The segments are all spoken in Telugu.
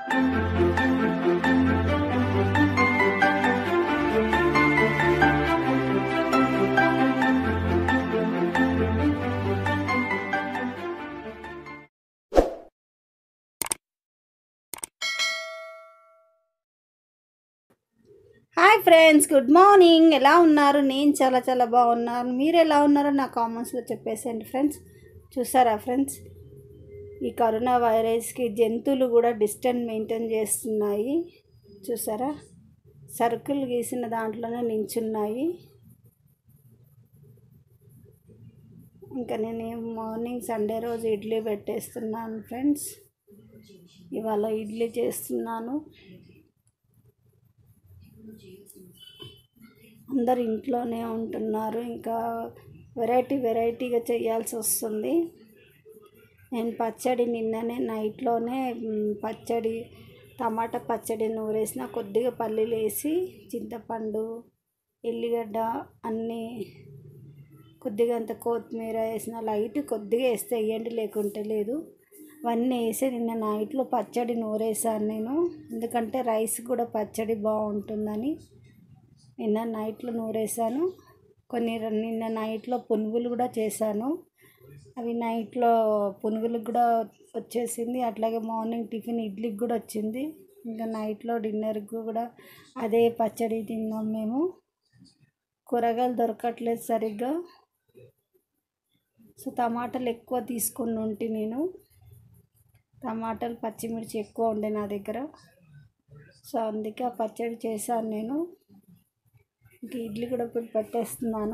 హాయ్ ఫ్రెండ్స్ గుడ్ మార్నింగ్ ఎలా ఉన్నారు నేను చాలా చాలా బాగున్నాను మీరు ఎలా ఉన్నారో నా కామెంట్స్లో చెప్పేసేయండి ఫ్రెండ్స్ చూసారా ఫ్రెండ్స్ ఈ కరోనా వైరస్కి జంతువులు కూడా డిస్టెన్స్ మెయింటైన్ చేస్తున్నాయి చూసారా సర్కిల్ గీసిన దాంట్లోనే నించున్నాయి ఇంకా నేను మార్నింగ్ సండే రోజు ఇడ్లీ పెట్టేస్తున్నాను ఫ్రెండ్స్ ఇవాళ ఇడ్లీ చేస్తున్నాను అందరు ఇంట్లోనే ఉంటున్నారు ఇంకా వెరైటీ వెరైటీగా చేయాల్సి వస్తుంది నేను పచ్చడి నిన్ననే నైట్లోనే మ్, పచ్చడి టమాటా పచ్చడి నూరేసిన కొద్దిగా పల్లీలు వేసి చింతపండు ఎల్లిగడ్డ అన్నీ కొద్దిగా అంత కొత్తిమీర వేసిన లైట్ కొద్దిగా వేస్తే వేయండి లేకుంటే లేదు అవన్నీ వేసి నిన్న నైట్లో పచ్చడి నూరేసాను నేను ఎందుకంటే రైస్ కూడా పచ్చడి బాగుంటుందని నిన్న నైట్లో నూరేసాను కొన్ని ర- నిన్న నైట్లో పునుగులు కూడా చేశాను అవి నైట్లో పునుగులకు కూడా వచ్చేసింది అట్లాగే మార్నింగ్ టిఫిన్ ఇడ్లీకి కూడా వచ్చింది ఇంకా నైట్లో డిన్నర్కి కూడా అదే పచ్చడి తిన్నాం మేము కూరగాయలు దొరకట్లేదు సరిగ్గా సో టమాటాలు ఎక్కువ తీసుకుని ఉంటే నేను టమాటాలు పచ్చిమిర్చి ఎక్కువ ఉండే నా దగ్గర సో అందుకే ఆ పచ్చడి చేశాను నేను ఇంక ఇడ్లీ కూడా ఇప్పుడు పెట్టేస్తున్నాను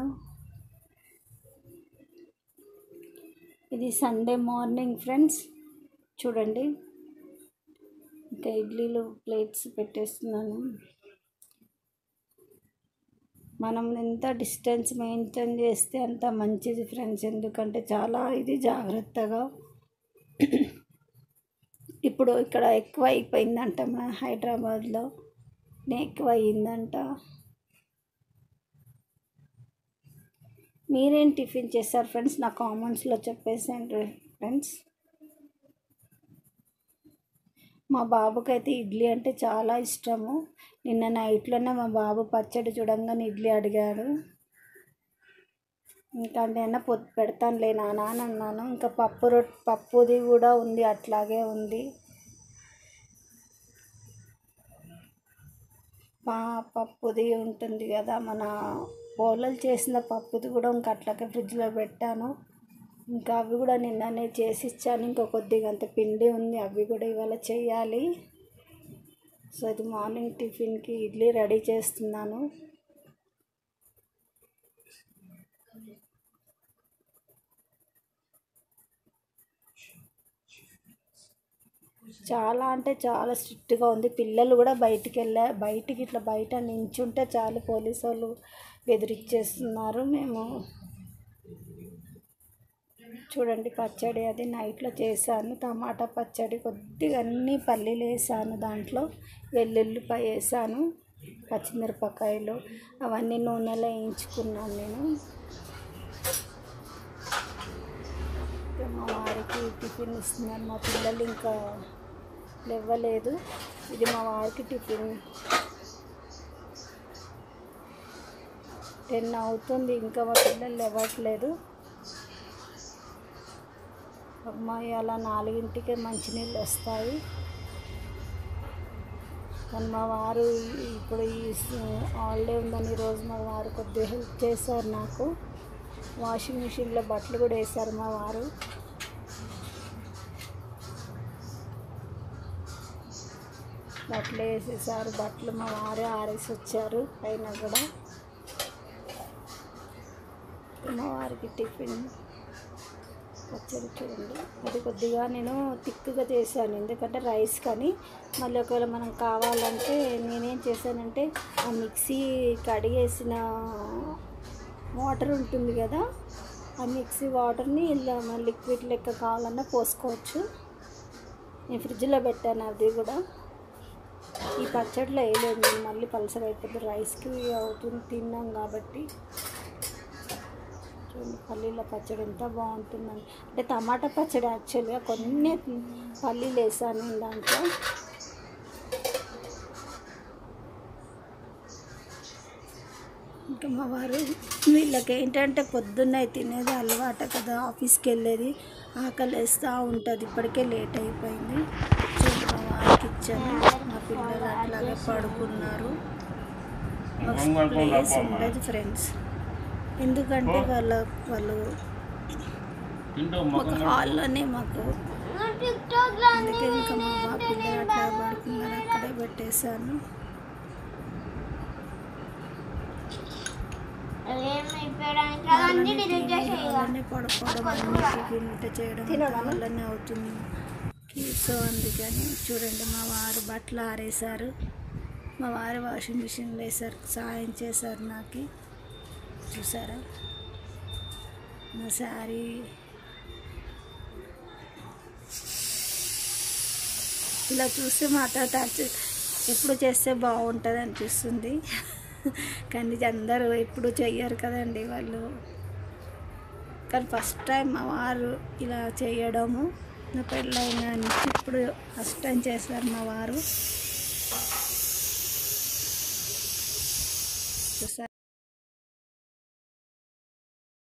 ఇది సండే మార్నింగ్ ఫ్రెండ్స్ చూడండి ఇంకా ఇడ్లీలు ప్లేట్స్ పెట్టేస్తున్నాను మనం ఎంత డిస్టెన్స్ మెయింటైన్ చేస్తే అంత మంచిది ఫ్రెండ్స్ ఎందుకంటే చాలా ఇది జాగ్రత్తగా ఇప్పుడు ఇక్కడ ఎక్కువ అయిపోయిందంట మన హైదరాబాద్లో ఎక్కువ అయ్యిందంట మీరేం టిఫిన్ చేస్తారు ఫ్రెండ్స్ నా కామెంట్స్లో చెప్పేసేయండి ఫ్రెండ్స్ మా బాబుకి అయితే ఇడ్లీ అంటే చాలా ఇష్టము నిన్న నైట్లోనే మా బాబు పచ్చడి చూడంగానే ఇడ్లీ అడిగాడు ఇంకా నేను పొద్దు పెడతానులే నాన్న అని అన్నాను ఇంకా పప్పు రొట్ పప్పుది కూడా ఉంది అట్లాగే ఉంది మా పప్పుది ఉంటుంది కదా మన పోలలు చేసిన పప్పుది కూడా ఇంకా అట్లాగే ఫ్రిడ్జ్లో పెట్టాను ఇంకా అవి కూడా నిన్ననే చేసి ఇచ్చాను ఇంకా కొద్దిగా అంత పిండి ఉంది అవి కూడా ఇవాళ చేయాలి సో ఇది మార్నింగ్ టిఫిన్కి ఇడ్లీ రెడీ చేస్తున్నాను చాలా అంటే చాలా స్ట్రిక్ట్గా ఉంది పిల్లలు కూడా బయటికి వెళ్ళా బయటికి ఇట్లా బయట నించుంటే చాలు పోలీసు వాళ్ళు బెదిరించేస్తున్నారు మేము చూడండి పచ్చడి అది నైట్లో చేశాను టమాటా పచ్చడి కొద్దిగా అన్ని పల్లీలు వేసాను దాంట్లో వెల్లుల్లిపాయ వేసాను పచ్చిమిరపకాయలు అవన్నీ నూనెలో వేయించుకున్నాను నేను ఇంకా మా వారికి టిఫిన్ ఇస్తున్నాను మా పిల్లలు ఇంకా లేవలేదు ఇది మా వారికి టిఫిన్ టెన్ అవుతుంది ఇంకా మా పిల్లలు లేవట్లేదు అమ్మాయి అలా నాలుగింటికే మంచినీళ్ళు వస్తాయి కానీ మా వారు ఇప్పుడు ఈ హాలిడే ఉందని ఈరోజు మా వారు కొద్దిగా హెల్ప్ చేశారు నాకు వాషింగ్ మిషన్లో బట్టలు కూడా వేశారు మా వారు బట్టలు వేసేసారు బట్టలు మా వారే ఆరేసి వచ్చారు పైన కూడా మా వారికి టిఫిన్ పచ్చడి చూడండి అది కొద్దిగా నేను థిక్గా చేశాను ఎందుకంటే రైస్ కానీ మళ్ళీ ఒకవేళ మనం కావాలంటే నేనేం చేశానంటే ఆ మిక్సీ కడిగేసిన వాటర్ ఉంటుంది కదా ఆ మిక్సీ వాటర్ని ఇలా మన లిక్విడ్ లెక్క కావాలన్నా పోసుకోవచ్చు నేను ఫ్రిడ్జ్లో పెట్టాను అది కూడా ఈ పచ్చడిలో వేయలేదు నేను మళ్ళీ పలసర అయిపోతుంది రైస్కి అవుతుంది తిన్నాం కాబట్టి చూడండి పల్లీల పచ్చడి ఎంత బాగుంటుందని అంటే టమాటా పచ్చడి యాక్చువల్గా కొన్ని పల్లీలు వేసాను నేను దాంట్లో ఇంకా మా వారు వీళ్ళకి ఏంటంటే పొద్దున్నే తినేది అలవాటు కదా ఆఫీస్కి వెళ్ళేది ఆకలి వేస్తూ ఉంటుంది ఇప్పటికే లేట్ అయిపోయింది చూడు మా వారికి ఇచ్చాను మా పిల్లలు అట్లాగే పడుకున్నారు మాకు ప్లేస్ ఉండదు ఫ్రెండ్స్ ఎందుకంటే వాళ్ళ వాళ్ళు ఒక హాల్లోనే మాకు అందుకే ఇంకా మా బాబు పిల్లలు అట్లా పడుకున్నారు అక్కడే పెట్టేశాను వాళ్ళని పడుకోవడం అన్నిటికీ వంట చేయడం వాళ్ళనే అవుతుంది సో అందుకని చూడండి మా వారు బట్టలు ఆరేశారు మా వారు వాషింగ్ మిషన్లో వేసారు సాయం చేశారు నాకు చూసారా నా శారీ ఇలా చూస్తే మాత్రం టచ్ ఎప్పుడు చేస్తే బాగుంటుంది అనిపిస్తుంది కానీ ఇది అందరూ ఎప్పుడు చెయ్యరు కదండి వాళ్ళు కానీ ఫస్ట్ టైం మా వారు ఇలా చేయడము నా పెళ్ళైన నుంచి ఇప్పుడు ఫస్ట్ టైం చేస్తారు మా వారు చూసారా